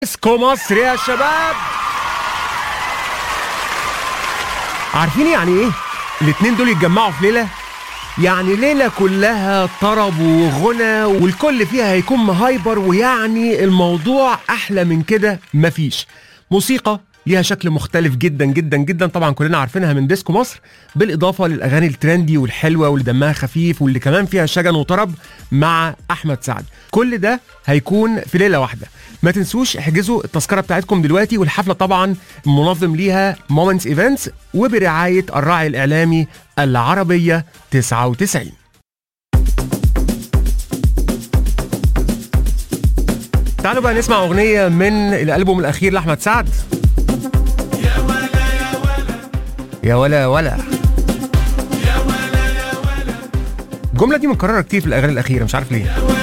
ديسكو مصر يا شباب عارفين يعني ايه الاتنين دول يتجمعوا في ليله يعني ليله كلها طرب وغنى والكل فيها هيكون مهايبر ويعني الموضوع احلى من كده مفيش موسيقى ليها شكل مختلف جدا جدا جدا طبعا كلنا عارفينها من ديسكو مصر بالاضافه للاغاني الترندي والحلوه واللي دمها خفيف واللي كمان فيها شجن وطرب مع احمد سعد كل ده هيكون في ليله واحده ما تنسوش احجزوا التذكره بتاعتكم دلوقتي والحفله طبعا منظم ليها مومنتس ايفنتس وبرعايه الراعي الاعلامي العربيه 99 تعالوا بقى نسمع اغنيه من الالبوم الاخير لاحمد سعد يا ولا ولا الجمله دي متكرره كتير في الاغاني الاخيره مش عارف ليه